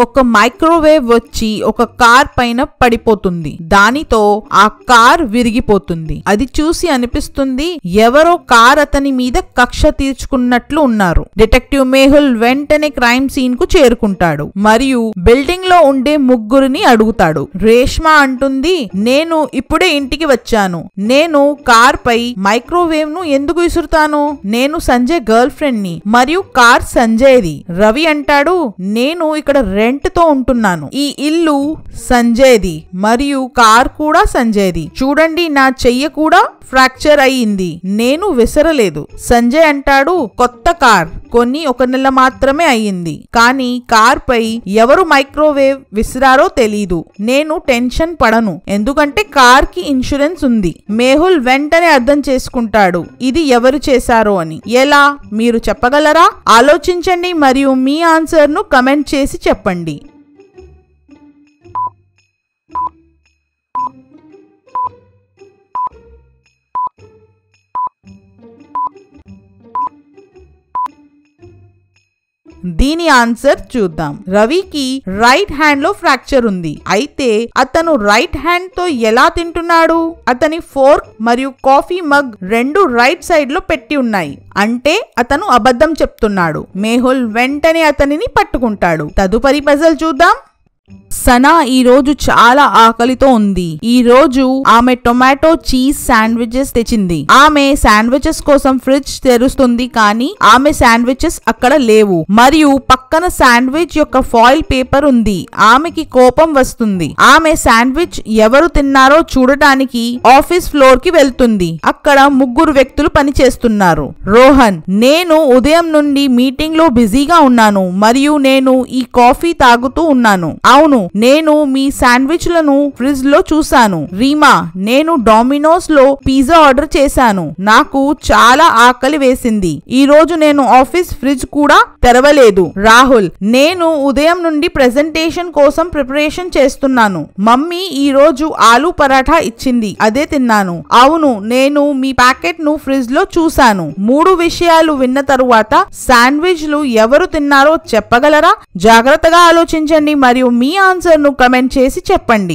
ఒక మైక్రోవేవ్ వచ్చి ఒక కార్ పైన పడిపోతుంది దానితో ఆ కార్ విరిగిపోతుంది అది చూసి అనిపిస్తుంది ఎవరో కార్ అతని మీద కక్ష తీర్చుకున్నట్లు ఉన్నారు డిటెక్టివ్ మేహుల్ వెంటనే క్రైమ్ సీన్ కు చేరుకుంటాడు మరియు బిల్డింగ్ లో ఉండే ముగ్గురిని అడుగుతాడు రేష్మ అంటుంది నేను ఇప్పుడే ఇంటికి వచ్చాను నేను కార్ పై మైక్రోవేవ్ ను ఎందుకు విసురుతాను నేను సంజయ్ గర్ల్ ఫ్రెండ్ ని మరియు కార్ సంజయ్ది రవి అంటాడు నేను ఇక్కడ రెంట్ తో ఉంటున్నాను ఈ ఇల్లు సంజయ్ది మరియు కార్ కూడా సంజయ్ది చూడండి నా చెయ్యి కూడా ఫ్రాక్చర్ అయ్యింది నేను విసరలేదు సంజయ్ అంటాడు కొత్త కార్ కొన్ని ఒక నెల మాత్రమే అయ్యింది కానీ కార్ పై ఎవరు మైక్రోవేవ్ విసిరారో తెలీదు నేను టెన్షన్ పడను ఎందుకంటే కార్ కి ఇన్సూరెన్స్ ఉంది మేహుల్ వెంటనే అర్థం చేసుకుంటాడు ఇది ఎవరు చేశారో అని ఎలా మీరు చెప్పగలరా ఆలోచించండి మరియు మీ ఆన్సర్ ను కమెంట్ చేసి చెప్పండి దీని ఆన్సర్ చూద్దాం రవికి రైట్ హ్యాండ్ లో ఫ్రాక్చర్ ఉంది అయితే అతను రైట్ హ్యాండ్ తో ఎలా తింటున్నాడు అతని ఫోర్క్ మరియు కాఫీ మగ్ రెండు రైట్ సైడ్ లో పెట్టి ఉన్నాయి అంటే అతను అబద్ధం చెప్తున్నాడు మేహుల్ వెంటనే అతనిని పట్టుకుంటాడు తదుపరి పజల్ చూద్దాం సనా ఈ రోజు చాలా ఆకలితో ఉంది ఈ రోజు ఆమె టొమాటో చీజ్ శాండ్విచెస్ తెచ్చింది ఆమె శాండ్విచెస్ కోసం ఫ్రిడ్జ్ తెరుస్తుంది కానీ ఆమె శాండ్విచెస్ అక్కడ లేవు మరియు పక్కన శాండ్విచ్ యొక్క ఫాయిల్ పేపర్ ఉంది ఆమెకి కోపం వస్తుంది ఆమె శాండ్విచ్ ఎవరు తిన్నారో చూడటానికి ఆఫీస్ ఫ్లోర్ కి వెళ్తుంది అక్కడ ముగ్గురు వ్యక్తులు పనిచేస్తున్నారు రోహన్ నేను ఉదయం నుండి మీటింగ్ లో బిజీగా ఉన్నాను మరియు నేను ఈ కాఫీ తాగుతూ ఉన్నాను అవును నేను మీ శాండ్విచ్లను ఫ్రిడ్జ్ లో చూశాను రీమా నేను డామినోస్ లో పిజ్జా ఆర్డర్ చేశాను నాకు చాలా ఆకలి వేసింది ఈ రోజు నేను ఆఫీస్ ఫ్రిడ్జ్ కూడా తెరవలేదు రాహుల్ నేను ఉదయం నుండి ప్రెజెంటేషన్ కోసం ప్రిపరేషన్ చేస్తున్నాను మమ్మీ ఈ రోజు ఆలు పరాఠా ఇచ్చింది అదే తిన్నాను అవును నేను మీ ప్యాకెట్ ను ఫ్రిడ్జ్ లో చూశాను మూడు విషయాలు విన్న తరువాత శాండ్విచ్లు ఎవరు తిన్నారో చెప్పగలరా జాగ్రత్తగా ఆలోచించండి మరియు మీ ఆన్సర్ ను కమెంట్ చేసి చెప్పండి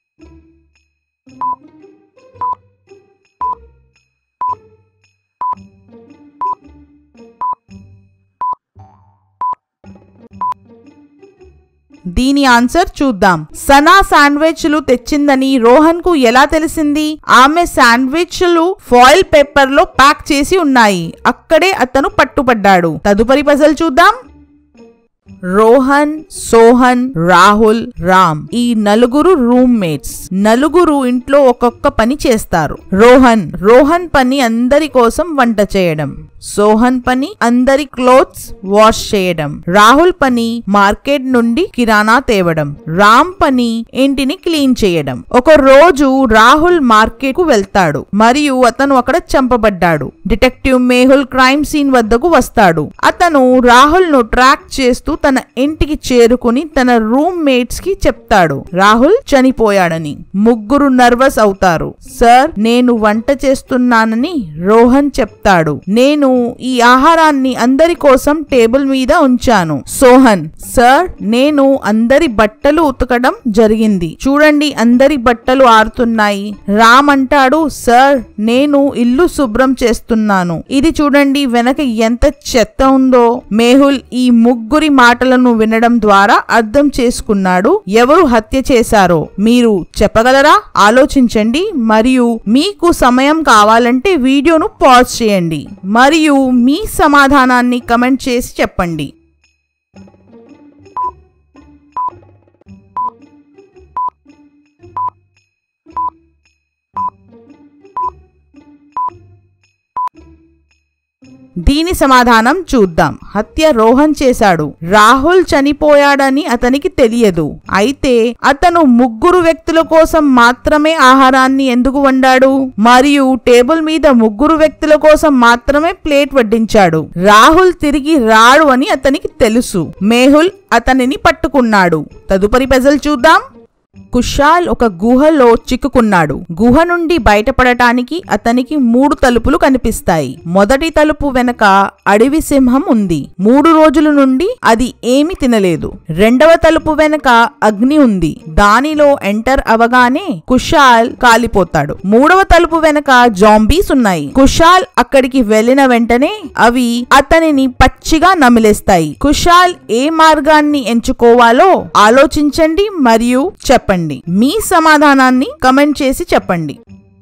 దీని ఆన్సర్ చూద్దాం సనా శాండ్విచ్లు తెచ్చిందని రోహన్ కు ఎలా తెలిసింది ఆమె శాండ్విచ్లు ఫాయిల్ పేపర్ లో ప్యాక్ చేసి ఉన్నాయి అక్కడే అతను పట్టుబడ్డాడు తదుపరి పజల్ చూద్దాం రోహన్ సోహన్ రాహుల్ రామ్ ఈ నలుగురు రూమ్మేట్స్ నలుగురు ఇంట్లో ఒక్కొక్క పని చేస్తారు రోహన్ రోహన్ పని అందరి కోసం వంట చేయడం సోహన్ పని అందరి క్లోత్స్ వాష్ చేయడం రాహుల్ పని మార్కెట్ నుండి కిరాణా తేవడం రామ్ పని ఇంటిని క్లీన్ చేయడం ఒక రోజు రాహుల్ మార్కెట్ కు వెళ్తాడు మరియు అతను అక్కడ చంపబడ్డాడు డిటెక్టివ్ మేహుల్ క్రైమ్ సీన్ వద్దకు వస్తాడు అతను రాహుల్ ను ట్రాక్ చేస్తూ తన ఇంటికి చేరుకుని తన రూమ్ మేట్స్ కి చెప్తాడు రాహుల్ చనిపోయాడని ముగ్గురు నర్వస్ అవుతారు సార్ నేను వంట చేస్తున్నానని రోహన్ చెప్తాడు నేను ఈ ఆహారాన్ని అందరి కోసం టేబుల్ మీద ఉంచాను సోహన్ సార్ నేను అందరి బట్టలు ఉతకడం జరిగింది చూడండి అందరి బట్టలు ఆరుతున్నాయి రామ్ అంటాడు సార్ నేను ఇల్లు శుభ్రం చేస్తున్నాను ఇది చూడండి వెనక ఎంత చెత్త ఉందో మేహుల్ ఈ ముగ్గురి మాటలను వినడం ద్వారా అర్థం చేసుకున్నాడు ఎవరు హత్య చేశారో మీరు చెప్పగలరా ఆలోచించండి మరియు మీకు సమయం కావాలంటే వీడియోను పాజ్ చేయండి మరియు మీ సమాధానాన్ని కమెంట్ చేసి చెప్పండి దీని సమాధానం చూద్దాం హత్య రోహన్ చేశాడు రాహుల్ చనిపోయాడని అతనికి తెలియదు అయితే అతను ముగ్గురు వ్యక్తుల కోసం మాత్రమే ఆహారాన్ని ఎందుకు వండాడు మరియు టేబుల్ మీద ముగ్గురు వ్యక్తుల కోసం మాత్రమే ప్లేట్ వడ్డించాడు రాహుల్ తిరిగి రాడు అని అతనికి తెలుసు మేహుల్ అతనిని పట్టుకున్నాడు తదుపరి పెజల్ చూద్దాం కుషాల్ ఒక గుహలో చిక్కుకున్నాడు గుహ నుండి బయటపడటానికి అతనికి మూడు తలుపులు కనిపిస్తాయి మొదటి తలుపు వెనక అడవి సింహం ఉంది మూడు రోజుల నుండి అది ఏమి తినలేదు రెండవ తలుపు వెనక అగ్ని ఉంది దానిలో ఎంటర్ అవగానే కుషాల్ కాలిపోతాడు మూడవ తలుపు వెనక జాంబీస్ ఉన్నాయి కుషాల్ అక్కడికి వెళ్లిన వెంటనే అవి అతనిని పచ్చిగా నమిలేస్తాయి కుషాల్ ఏ మార్గాన్ని ఎంచుకోవాలో ఆలోచించండి మరియు చెప్పండి మీ సమాధానాన్ని కమెంట్ చేసి చెప్పండి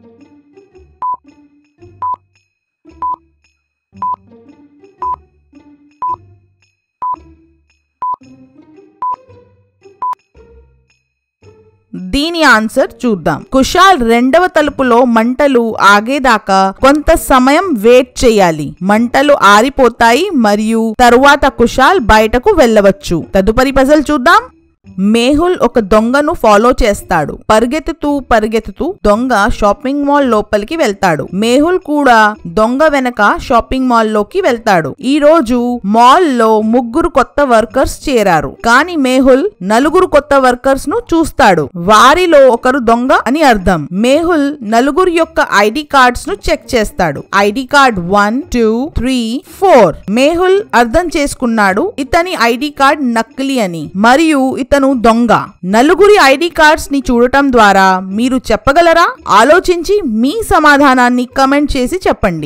దీని ఆన్సర్ చూద్దాం కుషాల్ రెండవ తలుపులో మంటలు ఆగేదాకా కొంత సమయం వెయిట్ చేయాలి మంటలు ఆరిపోతాయి మరియు తరువాత కుషాల్ బయటకు వెళ్ళవచ్చు తదుపరి పజల్ చూద్దాం మేహుల్ ఒక దొంగను ఫాలో చేస్తాడు పరిగెత్తుతూ పరిగెత్తుతూ దొంగ షాపింగ్ మాల్ లోపలికి వెళ్తాడు మేహుల్ కూడా దొంగ వెనక షాపింగ్ మాల్ లోకి వెళ్తాడు ఈ రోజు మాల్ లో ముగ్గురు కొత్త వర్కర్స్ చేరారు కానీ మేహుల్ నలుగురు కొత్త వర్కర్స్ ను చూస్తాడు వారిలో ఒకరు దొంగ అని అర్థం మేహుల్ నలుగురు యొక్క ఐడి కార్డ్స్ ను చెక్ చేస్తాడు ID card one two three four Mehul అర్థం చేసుకున్నాడు ఇతని ఐడి కార్డ్ నకిలీ అని మరియు ఇతను దొంగ నలుగురి ఐడి కార్డ్స్ ని చూడటం ద్వారా మీరు చెప్పగలరా ఆలోచించి మీ సమాధానాన్ని కమెంట్ చేసి చెప్పండి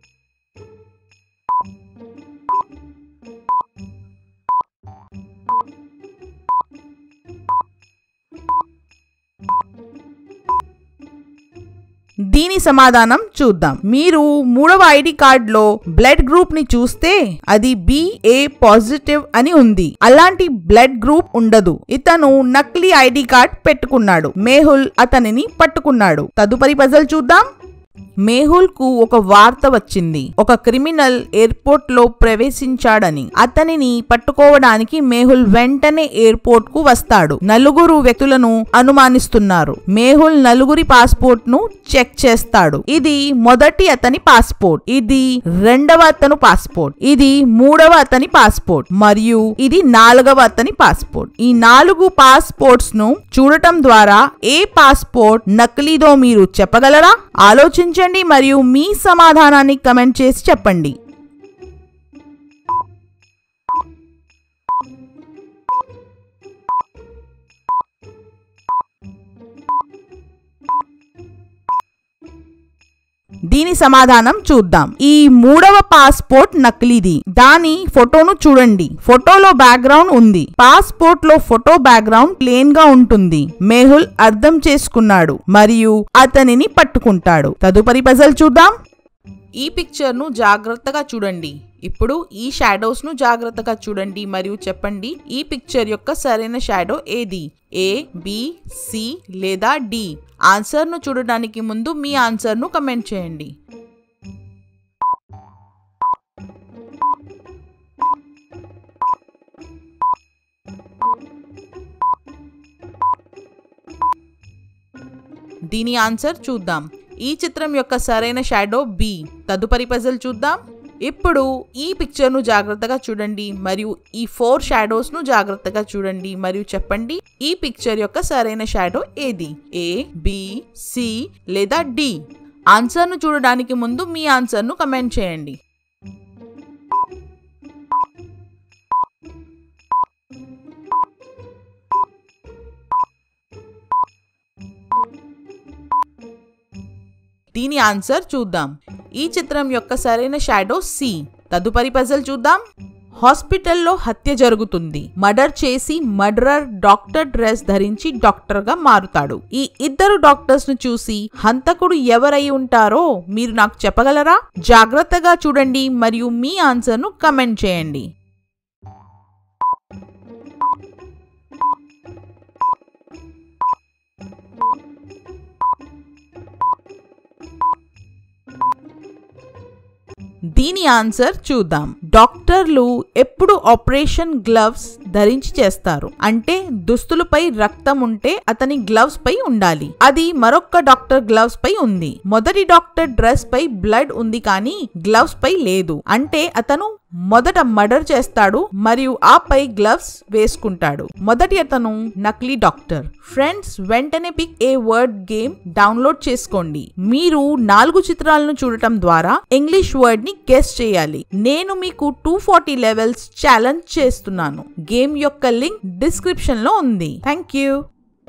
దీని సమాధానం చూద్దాం మీరు మూడవ ఐడి కార్డ్ లో బ్లడ్ గ్రూప్ ని చూస్తే అది బిఏ పాజిటివ్ అని ఉంది అలాంటి బ్లడ్ గ్రూప్ ఉండదు ఇతను నకిలీ ఐడి కార్డ్ పెట్టుకున్నాడు మేహుల్ అతనిని పట్టుకున్నాడు తదుపరి పజల్ చూద్దాం మేహుల్ కు ఒక వార్త వచ్చింది ఒక క్రిమినల్ ఎయిర్పోర్ట్ లో ప్రవేశించాడని అతనిని పట్టుకోవడానికి మేహుల్ వెంటనే ఎయిర్పోర్ట్ కు వస్తాడు నలుగురు వ్యక్తులను అనుమానిస్తున్నారు మేహుల్ నలుగురి పాస్పోర్ట్ ను చెక్ చేస్తాడు ఇది మొదటి అతని పాస్పోర్ట్ ఇది రెండవ అతను పాస్పోర్ట్ ఇది మూడవ అతని పాస్పోర్ట్ మరియు ఇది నాలుగవ అతని పాస్పోర్ట్ ఈ నాలుగు పాస్పోర్ట్స్ ను చూడటం ద్వారా ఏ పాస్పోర్ట్ నకిలీదో మీరు చెప్పగలరా ఆలోచించండి మరియు మీ సమాధానాన్ని కమెంట్ చేసి చెప్పండి దీని సమాధానం చూద్దాం ఈ మూడవ పాస్పోర్ట్ నకిలీది దాని ఫోటోను చూడండి ఫోటోలో బ్యాక్గ్రౌండ్ ఉంది పాస్పోర్ట్ లో ఫోటో బ్యాక్గ్రౌండ్ ప్లేన్ గా ఉంటుంది మేహుల్ అర్థం చేసుకున్నాడు మరియు అతనిని పట్టుకుంటాడు తదుపరి పజల్ చూద్దాం ఈ పిక్చర్ ను జాగ్రత్తగా చూడండి ఇప్పుడు ఈ షాడోస్ ను జాగ్రత్తగా చూడండి మరియు చెప్పండి ఈ పిక్చర్ యొక్క సరైన షాడో ఏది ఏ బి సి లేదా డి ఆన్సర్ ను చూడడానికి ముందు మీ ఆన్సర్ ను కమెంట్ చేయండి దీని ఆన్సర్ చూద్దాం ఈ చిత్రం యొక్క సరైన షాడో బి తదుపరి పజల్ చూద్దాం ఇప్పుడు ఈ పిక్చర్ను జాగ్రత్తగా చూడండి మరియు ఈ ఫోర్ షాడోస్ ను జాగ్రత్తగా చూడండి మరియు చెప్పండి ఈ పిక్చర్ యొక్క సరైన షాడో ఏది ఏ బి సి లేదా డి ఆన్సర్ను చూడడానికి ముందు మీ ఆన్సర్ను కమెంట్ చేయండి దీని ఆన్సర్ చూద్దాం ఈ చిత్రం యొక్క సరైన షాడో సి తదుపరి పజల్ చూద్దాం హాస్పిటల్లో హత్య జరుగుతుంది మర్డర్ చేసి మర్డరర్ డాక్టర్ డ్రెస్ ధరించి డాక్టర్ గా మారుతాడు ఈ ఇద్దరు డాక్టర్స్ ను చూసి హంతకుడు ఎవరై ఉంటారో మీరు నాకు చెప్పగలరా జాగ్రత్తగా చూడండి మరియు మీ ఆన్సర్ ను కమెంట్ చేయండి దీని ఆన్సర్ చూద్దాం డాక్టర్లు ఎప్పుడు ఆపరేషన్ గ్లవ్స్ ధరించి చేస్తారు అంటే దుస్తులపై రక్తం ఉంటే అతని గ్లవ్స్ పై ఉండాలి అది మరొక డాక్టర్ గ్లవ్స్ పై ఉంది మొదటి డాక్టర్ డ్రెస్ పై బ్లడ్ ఉంది కానీ గ్లవ్స్ పై లేదు అంటే అతను మొదట మర్డర్ చేస్తాడు మరియు ఆపై గ్లవ్స్ వేసుకుంటాడు మొదటి అతను నకిలీ డాక్టర్ ఫ్రెండ్స్ వెంటనే pick a word game download చేసుకోండి మీరు నాలుగు చిత్రాలను చూడటం ద్వారా ఇంగ్లీష్ వర్డ్ ని గెస్ చేయాలి నేను మీకు టూ ఫార్టీ లెవెల్స్ ఛాలెంజ్ చేస్తున్నాను గేమ్ యొక్క లింక్ డిస్క్రిప్షన్ లో ఉంది థ్యాంక్ యూ